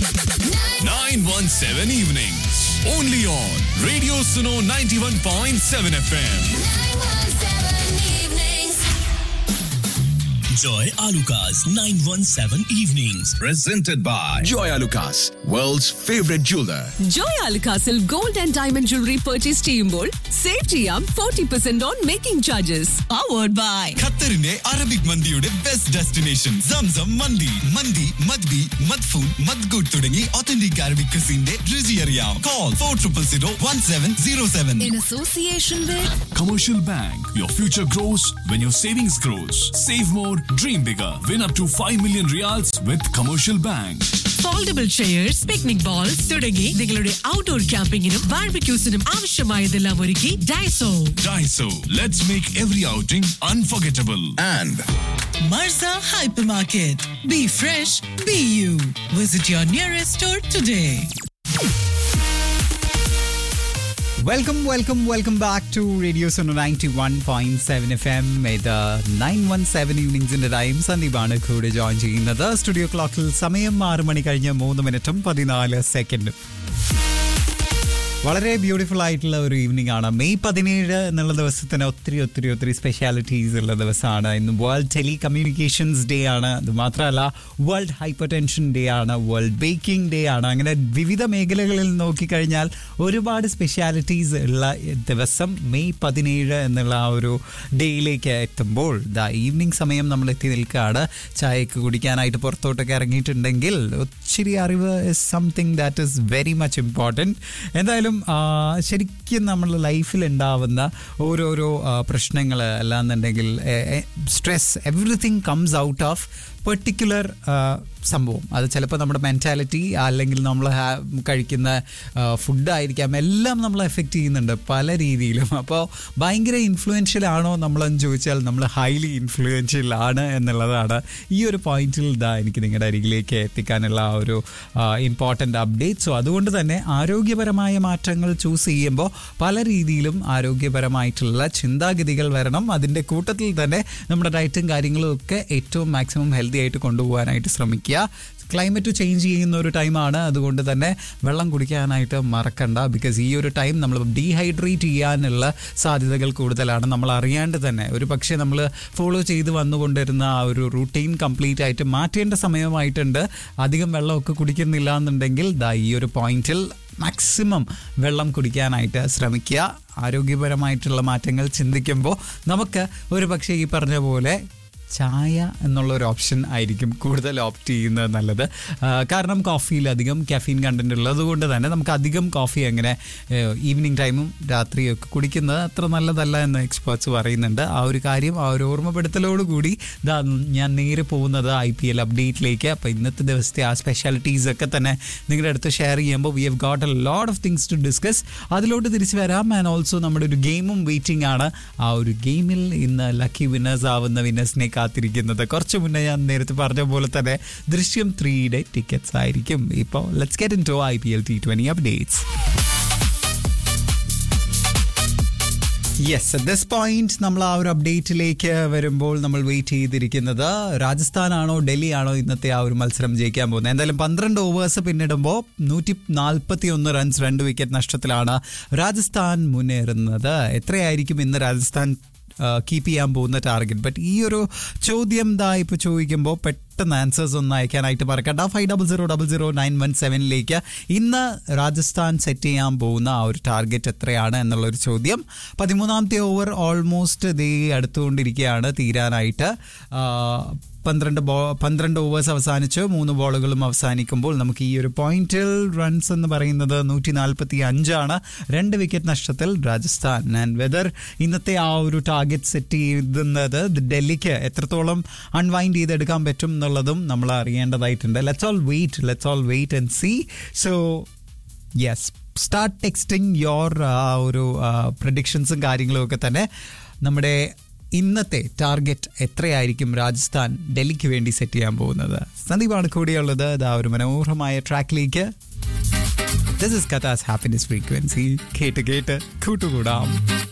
917 evenings. Only on Radio Suno 91.7 FM. Joy Alukas 917 Evenings. Presented by Joy Lucas, world's favorite jeweler. ജോയ് അൽക്കാസിൽ gold and diamond jewellery purchase ചെയ്യുമ്പോൾ save ചെയ്യാം forty percent on making charges powered by ഖത്തറിന്റെ Arabic മന്തിയുടെ best destination Zamzam മന്തി മന്തി മദ്ബി മദ്ഫൂൻ മദ്ഗൂട്ട് തുടങ്ങി ഒത്തന്റിക് അറബിക് ക്രിസിന്റെ രുചി അറിയാം call four triple zero one seven zero seven in association with Commercial Bank. Your future grows when your savings grows. Save more, dream bigger. Win up to 5 million reals with Commercial Bank. Foldable chairs picnic bowls തുടങ്ങി നിങ്ങളുടെ outdoor ക്യാമ്പിങ്ങിനും ബാർബിക്യൂസിനും ആവശ്യമായതെല്ലാം ഒരുക്കി Daiso Daiso. Let's make every outing unforgettable. And Marza hypermarket be fresh be you visit your nearest store today welcome welcome welcome back to radio Suno ninety one point seven F M ഇത് nine one seven ഈവനിങ്സിന്റെ time സന്ദീപാണ് കൂടെ join ചെയ്യുന്നത് studio ക്ലോക്കിൽ സമയം ആറ് മണി കഴിഞ്ഞ് മൂന്ന് മിനിറ്റും പതിനാല് സെക്കൻഡും വളരെ ബ്യൂട്ടിഫുൾ ആയിട്ടുള്ള ഒരു ഈവനിങ് ആണ് മെയ് പതിനേഴ് എന്നുള്ള ദിവസത്തിന് ഒത്തിരി ഒത്തിരി ഒത്തിരി സ്പെഷ്യാലിറ്റീസ് ഉള്ള ദിവസമാണ് ഇന്ന് വേൾഡ് ടെലി കമ്മ്യൂണിക്കേഷൻസ് ഡേ ആണ് അത് മാത്രമല്ല വേൾഡ് ഹൈപ്പർ ടെൻഷൻ ഡേ ആണ് വേൾഡ് ബേക്കിംഗ് ഡേ ആണ് അങ്ങനെ വിവിധ മേഖലകളിൽ നോക്കിക്കഴിഞ്ഞാൽ ഒരുപാട് സ്പെഷ്യാലിറ്റീസ് ഉള്ള ദിവസം മെയ് പതിനേഴ് എന്നുള്ള ആ ഒരു ഡേയിലേക്ക് എത്തുമ്പോൾ ദാ ഈവനിങ് സമയം നമ്മൾ എത്തി നിൽക്കുകയാണ് ചായയൊക്കെ കുടിക്കാനായിട്ട് പുറത്തോട്ടൊക്കെ ഇറങ്ങിയിട്ടുണ്ടെങ്കിൽ ഒത്തിരി അറിവ് is something that is very much important എന്തായാലും ആ, ശരിക്കും നമ്മുടെ ലൈഫിൽ ഉണ്ടാവുന്ന ഓരോരോ പ്രശ്നങ്ങൾ അല്ലാന്നുണ്ടെങ്കിൽ stress everything comes out of particular സംഭവം അത് ചിലപ്പോൾ നമ്മുടെ മെൻറ്റാലിറ്റി അല്ലെങ്കിൽ നമ്മൾ കഴിക്കുന്ന ഫുഡായിരിക്കാം എല്ലാം നമ്മളെ എഫക്റ്റ് ചെയ്യുന്നുണ്ട് പല രീതിയിലും അപ്പോൾ ഭയങ്കര ഇൻഫ്ലുവൻഷ്യൽ ആണോ നമ്മളെന്ന് ചോദിച്ചാൽ നമ്മൾ ഹൈലി ഇൻഫ്ലുവൻഷ്യൽ ആണ് എന്നുള്ളതാണ് ഈ ഒരു പോയിന്റിൽ ഇതാ എനിക്ക് നിങ്ങളുടെ അരികിലേക്ക് എത്തിക്കാനുള്ള ആ ഒരു ഇമ്പോർട്ടൻ്റ് അപ്ഡേറ്റ് സോ അതുകൊണ്ട് തന്നെ ആരോഗ്യപരമായ മാറ്റങ്ങൾ ചൂസ് ചെയ്യുമ്പോൾ പല രീതിയിലും ആരോഗ്യപരമായിട്ടുള്ള ചിന്താഗതികൾ വരണം അതിൻ്റെ കൂട്ടത്തിൽ തന്നെ നമ്മുടെ ഡയറ്റും കാര്യങ്ങളും ഒക്കെ ഏറ്റവും മാക്സിമം ഹെൽത്തി ആയിട്ട് കൊണ്ടുപോകാനായിട്ട് ശ്രമിക്കുക ക്ലൈമറ്റ് ചേഞ്ച് ചെയ്യുന്ന ഒരു ടൈമാണ് അതുകൊണ്ട് തന്നെ വെള്ളം കുടിക്കാനായിട്ട് മറക്കണ്ട ബിക്കോസ് ഈ ഒരു ടൈം നമ്മൾ ഡീഹൈഡ്രേറ്റ് ചെയ്യാനുള്ള സാധ്യതകൾ കൂടുതലാണ് നമ്മൾ അറിയാണ്ട് തന്നെ ഒരു പക്ഷേ നമ്മൾ ഫോളോ ചെയ്ത് വന്നുകൊണ്ടിരുന്ന ആ ഒരു റൂട്ടീൻ കംപ്ലീറ്റ് ആയിട്ട് മാറ്റേണ്ട സമയമായിട്ടുണ്ട് അധികം വെള്ളമൊക്കെ കുടിക്കുന്നില്ല എന്നുണ്ടെങ്കിൽ ദാ ഈ ഒരു പോയിന്റിൽ മാക്സിമം വെള്ളം കുടിക്കാനായിട്ട് ശ്രമിക്കുക ആരോഗ്യപരമായിട്ടുള്ള മാറ്റങ്ങൾ ചിന്തിക്കുമ്പോൾ നമുക്ക് ഒരു പക്ഷേ ഈ പറഞ്ഞ പോലെ ചായ എന്നുള്ള ഒരു ഓപ്ഷൻ ആയിരിക്കും കൂടുതൽ ഓപ്റ്റ് ചെയ്യുന്നത് നല്ലത് ആ, കാരണം കോഫിയിൽ അധികം കഫീൻ കണ്ടന്റ് ഉള്ളത് കൊണ്ട് തന്നെ നമുക്ക് അധികം കോഫി അങ്ങനെ ഈവനിങ് ടൈമും രാത്രിയും ഒക്കെ കുടിക്കുന്നത് അത്ര നല്ലതല്ല എന്ന് എക്സ്പേർട്സ് പറയുന്നുണ്ട് ആ ഒരു കാര്യം ആ ഒരു ഓർമ്മപ്പെടുത്തലോട് കൂടി ഇതാ ഞാൻ നേരെ പോകുന്നത് ഐ പി എൽ അപ്ഡേറ്റിലേക്ക് അപ്പോൾ ഇന്നത്തെ ദിവസത്തെ ആ സ്പെഷ്യാലിറ്റീസ് ഒക്കെ തന്നെ നിങ്ങളുടെ അടുത്ത് ഷെയർ ചെയ്യുമ്പോൾ we have got a lot of things to discuss അതിലോട്ട് തിരിച്ചു വരാം ആൻഡ് ഓൾസോ നമ്മുടെ ഒരു ഗെയിമും വെയിറ്റിംഗ് ആണ് ആ ഒരു ഗെയിമിൽ ഇന്ന് ലക്കി വിന്നേഴ്സ് ആവുന്ന വിന്നേഴ്സിനെ കാത്തിരിക്കുന്നത് കുറച്ച് മുന്നേ ഞാൻ നേരത്തെ പറഞ്ഞ പോലെ തന്നെ ദൃശ്യം ത്രീയുടെ ടിക്കറ്റ്സ് ആയിരിക്കും ഇപ്പോൾ let's get into I P L T twenty updates yes at this point നമ്മൾ ആ ഒരു അപ്ഡേറ്റിലേക്ക് വരുമ്പോൾ നമ്മൾ വെയിറ്റ് ചെയ്തിരിക്കുന്നത് രാജസ്ഥാനാണോ ഡൽഹി ആണോ ഇന്നത്തെ ആ ഒരു മത്സരം ജയിക്കാൻ പോകുന്നത് എന്തായാലും പന്ത്രണ്ട് ഓവേഴ്സ് പിന്നിടുമ്പോൾ നൂറ്റി നാൽപ്പത്തി ഒന്ന് റൺസ് രണ്ട് വിക്കറ്റ് നഷ്ടത്തിലാണ് രാജസ്ഥാൻ മുന്നേറുന്നത് എത്രയായിരിക്കും ഇന്ന് രാജസ്ഥാൻ കീപ്പ് ചെയ്യാൻ പോകുന്ന ടാർഗറ്റ് ബട്ട് ഈ ഒരു ചോദ്യം ദാ ഇപ്പോൾ ചോദിക്കുമ്പോൾ പെട്ടെന്ന് ആൻസേഴ്സ് ഒന്ന് അയക്കാനായിട്ട് മറക്കണ്ട five double zero double zero nine one സെവനിലേക്ക് ഇന്ന് രാജസ്ഥാൻ സെറ്റ് ചെയ്യാൻ പോകുന്ന ആ ഒരു ടാർഗറ്റ് എത്രയാണ് എന്നുള്ളൊരു ചോദ്യം പതിമൂന്നാമത്തെ ഓവർ ഓൾമോസ്റ്റ് ദേ അടുത്തുകൊണ്ടിരിക്കുകയാണ് തീരാനായിട്ട് ആ, പന്ത്രണ്ട് ബോ പന്ത്രണ്ട് ഓവേഴ്സ് അവസാനിച്ച് മൂന്ന് ബോളുകളും അവസാനിക്കുമ്പോൾ നമുക്ക് ഈ ഒരു പോയിന്റിൽ റൺസ് എന്ന് പറയുന്നത് നൂറ്റി നാൽപ്പത്തി അഞ്ചാണ് രണ്ട് വിക്കറ്റ് നഷ്ടത്തിൽ രാജസ്ഥാൻ ആൻഡ് വെദർ ഇന്നത്തെ ആ ഒരു ടാർഗറ്റ് സെറ്റ് ചെയ്യുന്നത് ഡൽഹിക്ക് എത്രത്തോളം അൺവൈൻഡ് ചെയ്തെടുക്കാൻ പറ്റും എന്നുള്ളതും നമ്മൾ അറിയേണ്ടതായിട്ടുണ്ട് let's all wait let's all wait and see so yes start texting your ആ ഒരു പ്രഡിക്ഷൻസും കാര്യങ്ങളും ഒക്കെ തന്നെ നമ്മുടെ ഇന്നത്തെ ടാർഗറ്റ് എത്രയായിരിക്കും രാജസ്ഥാൻ ഡൽഹിക്ക് വേണ്ടി സെറ്റ് ചെയ്യാൻ പോകുന്നത് സന്ദീപാണ് കൂടിയുള്ളത് ഇതാ ഒരു മനോഹരമായ ട്രാക്കിലേക്ക് ദിസ് ഇസ് കഥാസ് ഹാപ്പിനെസ് ഫ്രീക്വൻസി കേട്ട് കേട്ട് കൂട്ടുകൂടാം